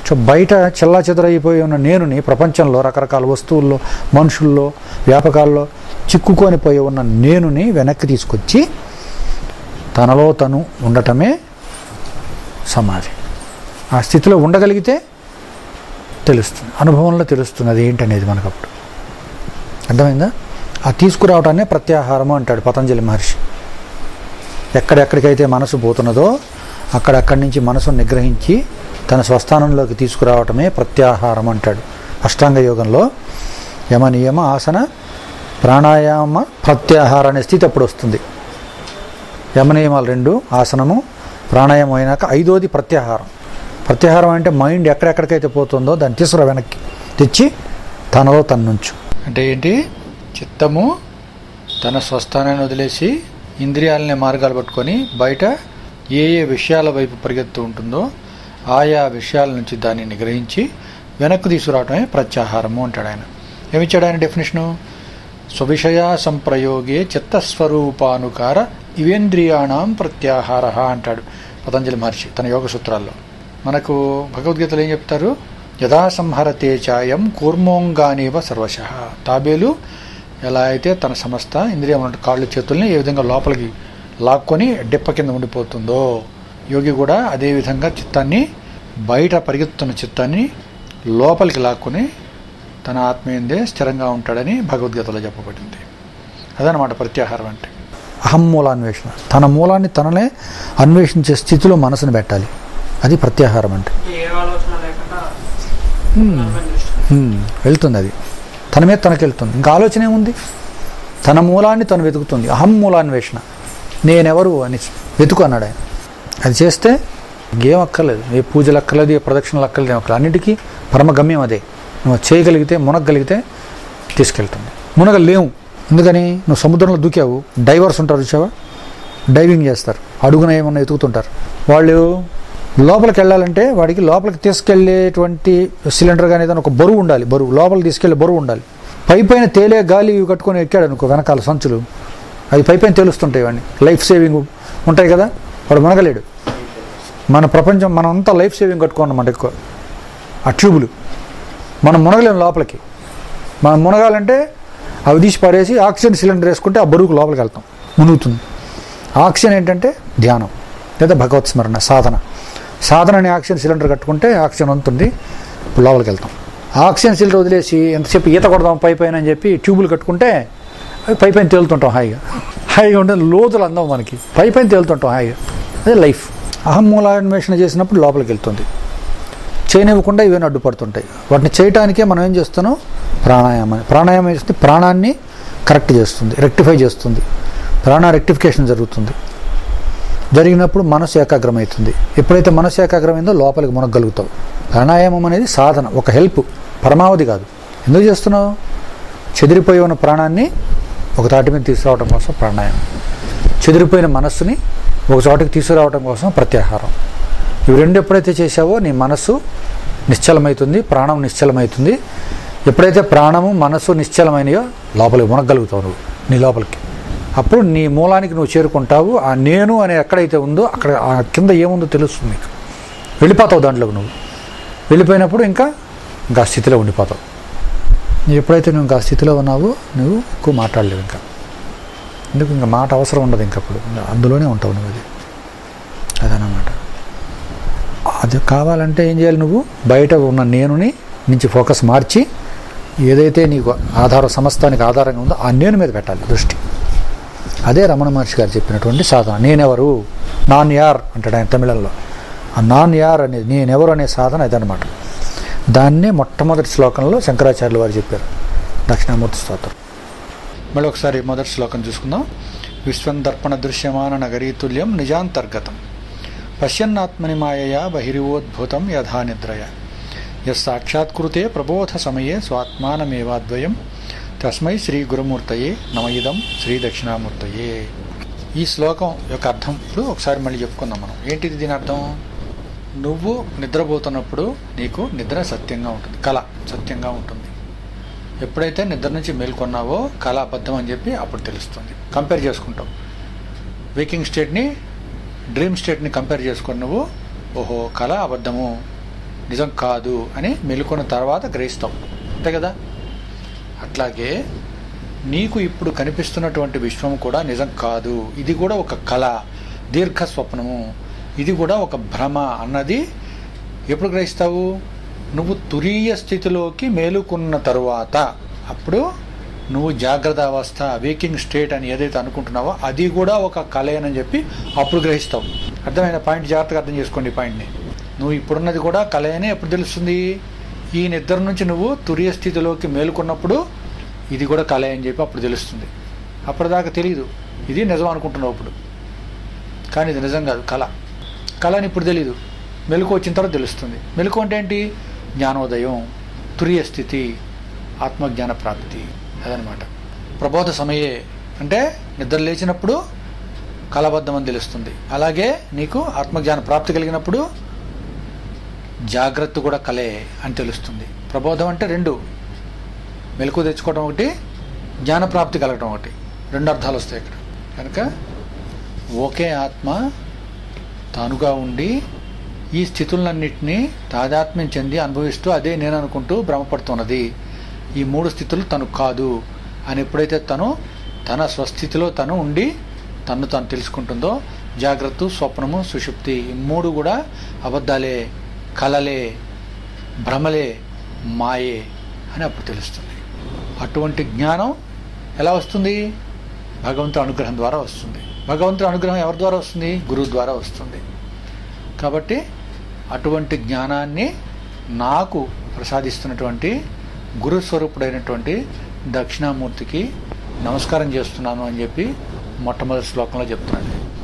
So బయట చెల్లా చెదరైపోయి ఉన్న నేనుని ప్రపంచంలో రకరకాల వస్తువుల్లో మనుషుల్లో వ్యాపకాల్లో చిక్కుకొని పోయి ఉన్న నేనుని వెనక్కి తీసుకొచ్చి తనలో తను ఉండటమే సమాధి ఆ స్థితిలో ఉండగలిగితే తెలుస్తుంది అనుభవంలో తెలుస్తుంది అది ఏంటనేది మనకప్పుడు అర్థమైందా ఆ తీసుకురావటాన్ని ప్రత్యాహారము అంటాడు పతంజలి మహర్షి ఎక్కడెక్కడికైతే మనసు పోతున్నదో అక్కడక్కడి నుంచి మనసును నిగ్రహించి తన స్వస్థానంలోకి తీసుకురావటమే ప్రత్యాహారం అంటాడు అష్టాంగ యోగంలో యమ నియమ ఆసన ప్రాణాయామ ప్రత్యాహార అనే స్థితి అప్పుడు వస్తుంది యమ నియమాలు రెండు ఆసనము ప్రాణాయామం అయినాక ఐదోది ప్రత్యాహారం ప్రత్యాహారం అంటే మైండ్ ఎక్కడెక్కడికైతే పోతుందో దాన్ని తీసుకురా వెనక్కి తెచ్చి తనలో తన్నుంచు అంటే ఏంటి చిత్తము తన స్వస్థానాన్ని వదిలేసి ఇంద్రియాలనే మార్గాలు పట్టుకొని బయట ఏ ఏ విషయాల వైపు పరిగెత్తు ఉంటుందో ఆయా విషయాల నుంచి దాన్ని నిగ్రహించి వెనక్కి తీసుకురావటమే ప్రత్యాహారము అంటాడు ఆయన ఏమిచ్చాడు ఆయన డెఫినేషను స్వవిషయ సంప్రయోగే చిత్తస్వరూపానుకార ఇవేంద్రియాణం ప్రత్యాహార అంటాడు పతంజలి మహర్షి తన యోగ సూత్రాల్లో మనకు భగవద్గీతలో ఏం చెప్తారు యథా సంహరతే చాయం కూర్మోంగానేవ సర్వశ తాబేలు ఎలా అయితే తన సమస్త ఇంద్రియం కాళ్ళు చేతుల్ని ఏ విధంగా లోపలికి లాక్కొని డెప్ప కింద ఉండిపోతుందో యోగి కూడా అదే విధంగా చిత్తాన్ని బయట పరిగెత్తుతున్న చిత్తాన్ని లోపలికి లాక్కొని తన ఆత్మీయందే స్థిరంగా ఉంటాడని భగవద్గీతలో చెప్పబడింది అదనమాట ప్రత్యాహారం అంటే అహం మూలాన్వేషణ తన మూలాన్ని తననే అన్వేషించే స్థితిలో మనసును పెట్టాలి అది ప్రత్యాహారం అంటే ఏ ఆలోచన లేకుండా Hmm. Hmm. వెళ్తుంది అది తన మీద తనకి వెళ్తుంది ఇంకా ఆలోచన ఏముంది తన మూలాన్ని తను వెతుకుతుంది అహం మూలాన్వేషణ నేనెవరు అని వెతుకు అన్నాడు ఆయన అది చేస్తే ఇంకేం అక్కర్లేదు ఏ పూజలు అక్కర్లేదు ఏ ప్రదక్షిణలు అక్కర్లేదు ఏం అక్కర్లేదు అన్నిటికీ పరమగమ్యం అదే నువ్వు అది చేయగలిగితే మునగగలిగితే తీసుకెళ్తుంది మునగలేము ఎందుకని నువ్వు సముద్రంలో దూకావు డైవర్స్ ఉంటారు చూసావా డైవింగ్ చేస్తారు అడుగున ఏమన్నా ఎతుకుతుంటారు వాళ్ళు లోపలికి వెళ్ళాలంటే వాడికి లోపలికి తీసుకెళ్లేటువంటి సిలిండర్ కానీ ఏదైనా ఒక బరువు ఉండాలి బరువు లోపలికి తీసుకెళ్లే బరువు ఉండాలి పై పైన తేలే గాలి ఇవి కట్టుకొని ఎక్కాడు అనుకో వెనకాల సంచులు అది పై పైన తెలుస్తుంటాయి వాడిని లైఫ్ సేవింగ్ ఉంటాయి కదా వాడు మునగలేడు మన ప్రపంచం మనం అంతా లైఫ్ సేవింగ్ కట్టుకున్నమాట ఎక్కువ ఆ ట్యూబులు మనం మునగలేము లోపలికి మనం మునగాలంటే అవి తీసి పడేసి ఆక్సిజన్ సిలిండర్ వేసుకుంటే ఆ బరువుకు లోపలికి వెళ్తాం మునుగుతుంది ఆక్సిజన్ ఏంటంటే ధ్యానం లేదా భగవత్ స్మరణ సాధన సాధన అనే ఆక్సిజన్ సిలిండర్ కట్టుకుంటే ఆక్సిజన్ ఉంటుంది ఇప్పుడు లోపలికి వెళ్తాం ఆక్సిజన్ సిలిండర్ వదిలేసి ఎంతసేపు ఈత కొడదాం పై పైన అని చెప్పి ట్యూబులు కట్టుకుంటే అవి పై పైన తేలుతుంటాం హాయిగా హాయిగా ఉండే లోతులు అందం మనకి పై పైన తేలుతుంటాం హాయిగా అదే లైఫ్ అహం మూలాన్వేషణ చేసినప్పుడు లోపలికి వెళ్తుంది చేయనివ్వకుండా ఇవన్నీ అడ్డుపడుతుంటాయి వాటిని చేయటానికే మనం ఏం చేస్తున్నాం ప్రాణాయామం ప్రాణాయామం చేస్తే ప్రాణాన్ని కరెక్ట్ చేస్తుంది రెక్టిఫై చేస్తుంది ప్రాణ రెక్టిఫికేషన్ జరుగుతుంది జరిగినప్పుడు మనసు ఏకాగ్రమవుతుంది ఎప్పుడైతే మనసు ఏకాగ్రమైందో లోపలికి మునగలుగుతావు ప్రాణాయామం అనేది సాధన ఒక హెల్ప్ పరమావధి కాదు ఎందుకు చేస్తున్నావు చెదిరిపోయి ఉన్న ప్రాణాన్ని ఒక తాటి మీద తీసుకురావడం కోసం ప్రాణాయామం చెదిరిపోయిన మనస్సుని ఒక చోటకి తీసుకురావడం కోసం ప్రత్యాహారం ఇవి రెండు ఎప్పుడైతే చేసావో నీ మనస్సు నిశ్చలమవుతుంది ప్రాణం నిశ్చలమవుతుంది ఎప్పుడైతే ప్రాణము మనస్సు నిశ్చలమైనయో లోపలికి మునగలుగుతావు నువ్వు నీ లోపలికి అప్పుడు నీ మూలానికి నువ్వు చేరుకుంటావు ఆ నేను అనే ఎక్కడైతే ఉందో అక్కడ ఆ కింద ఏముందో తెలుస్తుంది నీకు వెళ్ళిపోతావు దాంట్లోకి నువ్వు వెళ్ళిపోయినప్పుడు ఇంకా ఇంకా ఆ స్థితిలో ఉండిపోతావు ఎప్పుడైతే నువ్వు ఇంకా ఆ స్థితిలో ఉన్నావో నువ్వు ఎక్కువ మాట్లాడలేవు ఇంకా ఎందుకు ఇంకా మాట అవసరం ఉండదు ఇంకప్పుడు ఇంకా అందులోనే ఉంటావు నువ్వు అది అదనమాట అది కావాలంటే ఏం చేయాలి నువ్వు బయట ఉన్న నేనుని నుంచి ఫోకస్ మార్చి ఏదైతే నీకు ఆధార సమస్తానికి ఆధారంగా ఉందో ఆ నేను మీద పెట్టాలి దృష్టి అదే రమణ మహర్షి గారు చెప్పినటువంటి సాధన నేనెవరు నాన్ యార్ అంటాడు ఆయన తమిళంలో ఆ నాన్ యార్ అనేది నేనెవరు అనే సాధన ఇదనమాట దాన్నే మొట్టమొదటి శ్లోకంలో శంకరాచార్యులు వారు చెప్పారు దక్షిణామూర్తి స్తోత్రం మళ్ళీ ఒకసారి మొదటి శ్లోకం చూసుకుందాం విశ్వం దర్పణ దృశ్యమాన నగరీతుల్యం నిజాంతర్గతం పశ్యన్నాత్మని మాయయా బహిరివోద్భూతం యథా నిద్రయ యస్సాక్షాత్కృతే ప్రబోధ సమయే స్వాత్మానమేవాద్వయం తస్మై శ్రీ గురుమూర్తయే నమయిదం శ్రీ దక్షిణామూర్తయే ఈ శ్లోకం యొక్క అర్థం ఇప్పుడు ఒకసారి మళ్ళీ చెప్పుకుందాం మనం ఏంటిది దీని అర్థం నువ్వు నిద్రపోతున్నప్పుడు నీకు నిద్ర సత్యంగా ఉంటుంది కళ సత్యంగా ఉంటుంది ఎప్పుడైతే నిద్ర నుంచి మేల్కొన్నావో కళ అబద్ధం అని చెప్పి అప్పుడు తెలుస్తుంది కంపేర్ చేసుకుంటావు వేకింగ్ స్టేట్ని డ్రీమ్ స్టేట్ని కంపేర్ చేసుకుని నువ్వు ఓహో కళ అబద్ధము నిజం కాదు అని మెలుకున్న తర్వాత గ్రహిస్తావు అంతే కదా అట్లాగే నీకు ఇప్పుడు కనిపిస్తున్నటువంటి విశ్వం కూడా నిజం కాదు ఇది కూడా ఒక కళ దీర్ఘ స్వప్నము ఇది కూడా ఒక భ్రమ అన్నది ఎప్పుడు గ్రహిస్తావు నువ్వు తురీయ స్థితిలోకి మేలుకున్న తరువాత అప్పుడు నువ్వు జాగ్రత్త అవస్థ వేకింగ్ స్టేట్ అని ఏదైతే అనుకుంటున్నావో అది కూడా ఒక కళయనని చెప్పి అప్పుడు గ్రహిస్తావు అర్థమైన పాయింట్ జాగ్రత్తగా అర్థం చేసుకోండి ఈ పాయింట్ని నువ్వు ఇప్పుడున్నది కూడా కళయనే ఎప్పుడు తెలుస్తుంది ఈ నిద్ర నుంచి నువ్వు తురియ స్థితిలోకి మేలుకున్నప్పుడు ఇది కూడా కళ అని చెప్పి అప్పుడు తెలుస్తుంది అప్పటిదాకా తెలియదు ఇది నిజం అనుకుంటున్నావు ఇప్పుడు కానీ ఇది నిజం కాదు కళ కళ అని ఇప్పుడు తెలియదు మెలకు వచ్చిన తర్వాత తెలుస్తుంది మెలకు అంటే ఏంటి జ్ఞానోదయం తురియ స్థితి ఆత్మజ్ఞాన ప్రాప్తి అదనమాట ప్రబోధ సమయే అంటే నిద్ర లేచినప్పుడు కళబద్ధమని తెలుస్తుంది అలాగే నీకు ఆత్మజ్ఞాన ప్రాప్తి కలిగినప్పుడు జాగ్రత్త కూడా కలే అని తెలుస్తుంది ప్రబోధం అంటే రెండు మెలకు తెచ్చుకోవడం ఒకటి జ్ఞానప్రాప్తి కలగడం ఒకటి రెండు అర్థాలు వస్తాయి ఇక్కడ కనుక ఒకే ఆత్మ తానుగా ఉండి ఈ స్థితులన్నింటినీ తాదాత్మ్యం చెంది అనుభవిస్తూ అదే నేను అనుకుంటూ భ్రమపడుతున్నది ఈ మూడు స్థితులు తను కాదు అని ఎప్పుడైతే తను తన స్వస్థితిలో తను ఉండి తను తాను తెలుసుకుంటుందో జాగ్రత్త స్వప్నము సుషుప్తి ఈ మూడు కూడా అబద్ధాలే కలలే భ్రమలే మాయే అని అప్పుడు తెలుస్తుంది అటువంటి జ్ఞానం ఎలా వస్తుంది భగవంతుడి అనుగ్రహం ద్వారా వస్తుంది భగవంతుడి అనుగ్రహం ఎవరి ద్వారా వస్తుంది గురువు ద్వారా వస్తుంది కాబట్టి అటువంటి జ్ఞానాన్ని నాకు ప్రసాదిస్తున్నటువంటి గురుస్వరూపుడైనటువంటి దక్షిణామూర్తికి నమస్కారం చేస్తున్నాను అని చెప్పి మొట్టమొదటి శ్లోకంలో చెప్తున్నాను